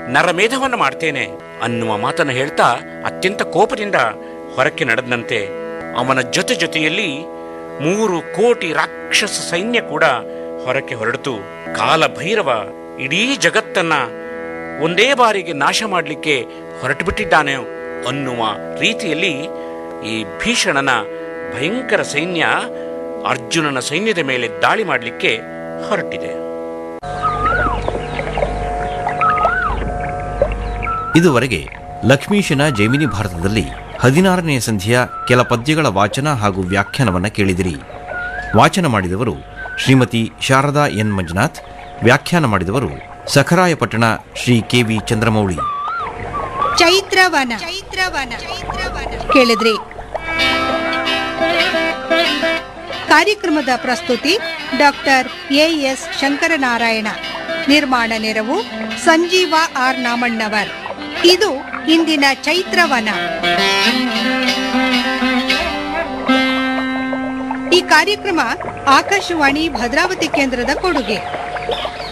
ನರಮೇಧವನ್ನು ಮಾಡ್ತೇನೆ ಅನ್ನುವ ಮಾತನ್ನು ಹೇಳ್ತಾ ಅತ್ಯಂತ ಕೋಪದಿಂದ ಹೊರಕ್ಕೆ ನಡೆದಂತೆ ಅವನ ಜೊತೆ ಜೊತೆಯಲ್ಲಿ ಮೂರು ಕೋಟಿ ರಾಕ್ಷಸ ಸೈನ್ಯ ಕೂಡ ಹೊರಕ್ಕೆ ಹೊರಡಿತು ಕಾಲ ಭೈರವ ಇಡೀ ಜಗತ್ತನ್ನ ಒಂದೇ ಬಾರಿಗೆ ನಾಶ ಮಾಡಲಿಕ್ಕೆ ಹೊರಟು ಬಿಟ್ಟಿದ್ದಾನೆ ಅನ್ನುವ ರೀತಿಯಲ್ಲಿ ಈ ಭೀಷಣನ ಭಯಂಕರ ಸೈನ್ಯ ಅರ್ಜುನನ ಸೈನ್ಯದ ಮೇಲೆ ದಾಳಿ ಮಾಡಲಿಕ್ಕೆ ಹೊರಟಿದೆ ಇದುವರೆಗೆ ಲಕ್ಷ್ಮೀಶನ ಜೈಮಿನಿ ಭಾರತದಲ್ಲಿ ಹದಿನಾರನೆಯ ಸಂಧಿಯ ಕೆಲ ಪದ್ಯಗಳ ವಾಚನ ಹಾಗೂ ವ್ಯಾಖ್ಯಾನವನ್ನು ಕೇಳಿದಿರಿ ವಾಚನ ಮಾಡಿದವರು ಶ್ರೀಮತಿ ಶಾರದಾ ಎನ್ ಮಂಜುನಾಥ್ ವ್ಯಾಖ್ಯಾನ ಮಾಡಿದವರು ಸಖರಾಯಪಟ್ಟಣ ಶ್ರೀ ಕೆ ವಿ ಚಂದ್ರಮೌಳಿ ಚೈತ್ರವನ ಚೈತ್ರವನ ಕೇಳಿದ್ರಿ ಕಾರ್ಯಕ್ರಮದ ಪ್ರಸ್ತುತಿ ಡಾಕ್ಟರ್ ಎ ಎಸ್ ಶಂಕರನಾರಾಯಣ ನಿರ್ಮಾಣ ನೆರವು ಸಂಜೀವ ಆರ್ ನಾಮಣ್ಣವರ್ ಇದು ಇಂದಿನ ಚೈತ್ರವನ ಈ ಕಾರ್ಯಕ್ರಮ ಆಕಾಶವಾಣಿ ಭದ್ರಾವತಿ ಕೇಂದ್ರದ ಕೊಡುಗೆ